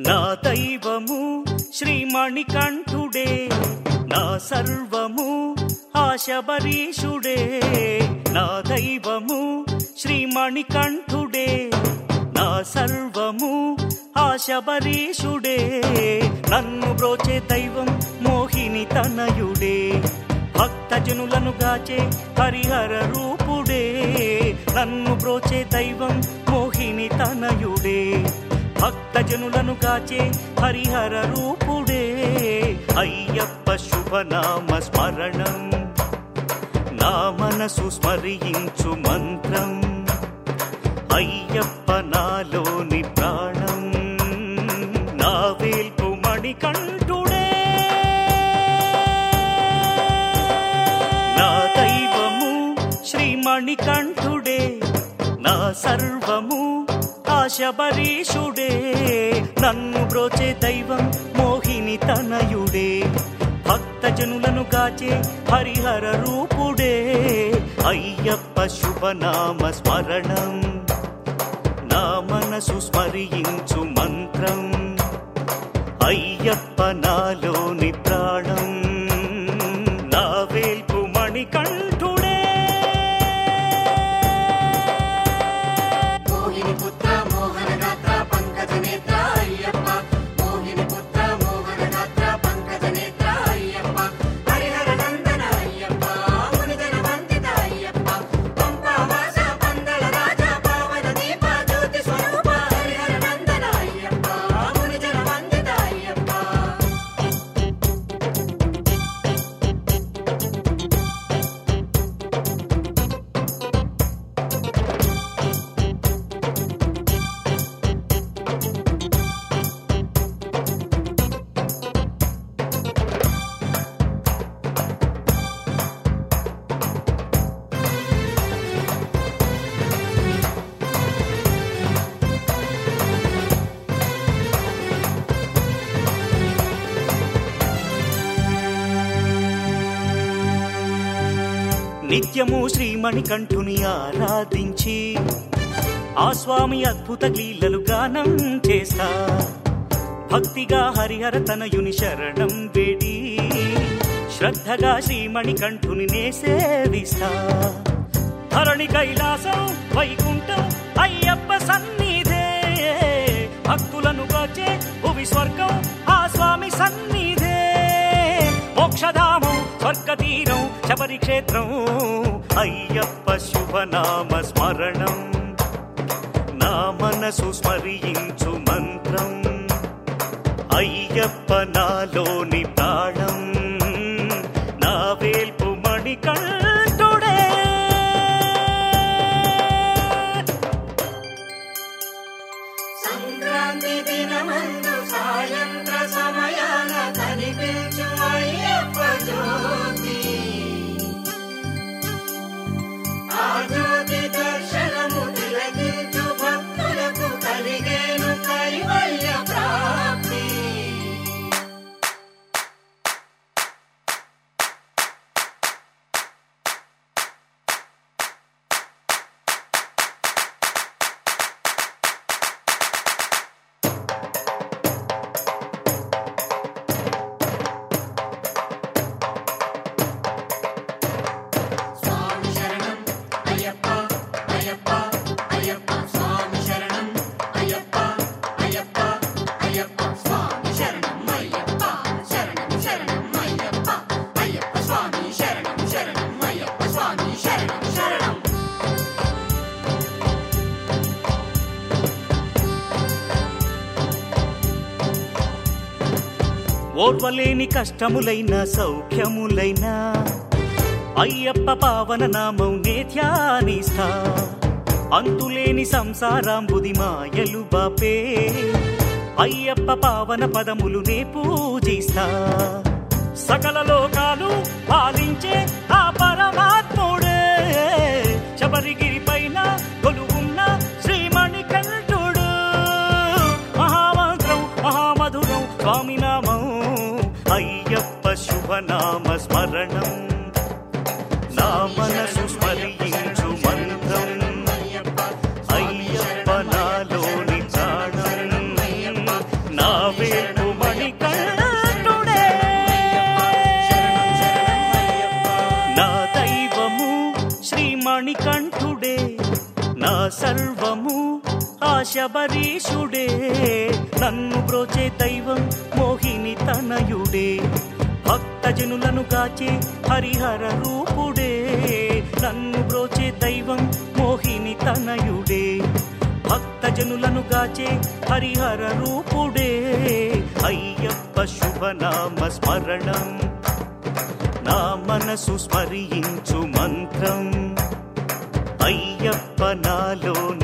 నా దైవము శ్రీమణికంఠుడే నా సర్వము ఆశబరీషుడే నా దైవము శ్రీమణికంఠుడే నా సర్వము ఆశబరీషుడే నన్ను బ్రోచే దైవం మోహిని తనయుడే భక్తజనులను గాచే హరిహర రూపుడే నన్ను బ్రోచే దైవం మోహిని తనయుడే భక్తజనులను గాచే హరిహర రూపుడే అయ్యప్ప శుభనామ స్మరణం నా మనసు స్మరించు మంత్రం అయ్యప్ప నాలోని ప్రాణం నా వేల్పు మణికంఠుడే నా దైవము శ్రీమణికంఠుడే నా సర్వము ఆశబరీషుడే నన్ను బ్రోచే దైవం మోహిని తనయుడే భక్తజనులను గాచే హరిహర రూపుడే అయ్యప్ప శుభనామ స్మరణం నా మనసు స్మరించు మంత్రం అయ్యప్ప నాలోని ప్రాణం నా వేల్పు మణికంఠుడే మోహిని పుత్ర మోహన గాత్ర పంకజ నేత్ర అయ్యప్ప మోహిని పుత్ర మోహన గాత్ర పంకజ నేత్ర అయ్యప్ప హరిహర నందన అయ్యప్ప మునిజన వందిత అయ్యప్ప పంపావాస పందల రాజ పావన దీప జ్యోతి స్వరూప హరిహర నందన అయ్యప్ప మునిజన వందిత అయ్యప్ప నిత్యము శ్రీమణికంఠుని ఆరాధించి ఆ స్వామి అద్భుత లీలలు గానం చేస్తా భక్తిగా హరిహర తనయుని శరణం వేడి శ్రద్ధగా శ్రీమణికంఠుని నే సేవిస్తా ధరణి కైలాసం వైకుంఠం అయ్యప్ప సన్నిధే భక్తులను గాచే భువి స్వర్గం ఆ స్వామి సన్నిధే మోక్షధామం స్వర్గతీరం శబరి క్షేత్రం అయ్యప్ప శుభనామ స్మరణం నా మనసు స్మరించు మంత్రం అయ్యప్ప నాలోని ప్రాణం నా వేల్పు మణికంఠుడే సంక్రాంతి దినమందు సాయంత్ర సమయాన కనిపించు అయ్యప్ప జ్యోతి ఆ జ్యోతి దర్శనము తిలకించు భక్తులకు కలిగేను కైవల్య ప్రాప్తి స్వామి శరణం అయ్యప్ప అయ్యప్ప అయ్యప్ప స్వామి శరణం అయ్యప్ప అయ్యప్ప అయ్యప్ప స్వామి శరణం అయ్యప్ప శరణం శరణం అయ్యప్ప అయ్యప్ప స్వామి శరణం శరణం అయ్యప్ప స్వామి శరణం శరణం ఓర్వలేని కష్టములైన సౌఖ్యములైన అయ్యప్ప పావన నామం నే ధ్యానిస్తా అంతులేని సంసారాంబుది మాయలు బాపే అయ్యప్ప పావన పదములు నే పూజిస్తా సకల లోకాలు పాలించే ఆ పరమాత్ముడే శబరిగిరి పైన కొలువున్న శ్రీమణికంఠుడు మహామంత్రం మహామధురం స్వామి నామం అయ్యప్ప శుభనామ స్మరణం నా మనసు స్మరించు మంత్రం అయ్యప్ప నాలోని ప్రాణం నా మణికంఠుడే నా సర్వము ఆ శబరీషుడే నన్ను బ్రోచే దైవం మోహిని తనయుడే భక్తజనులను గాచే హరిహర రూపుడే నన్ను బ్రోచే దైవం మోహిని తనయుడే భక్తజనులను గాచే హరిహర రూపుడే అయ్యప్ప శుభనామ స్మరణం నా మనసు స్మరించు మంత్రం అయ్యప్ప నాలోన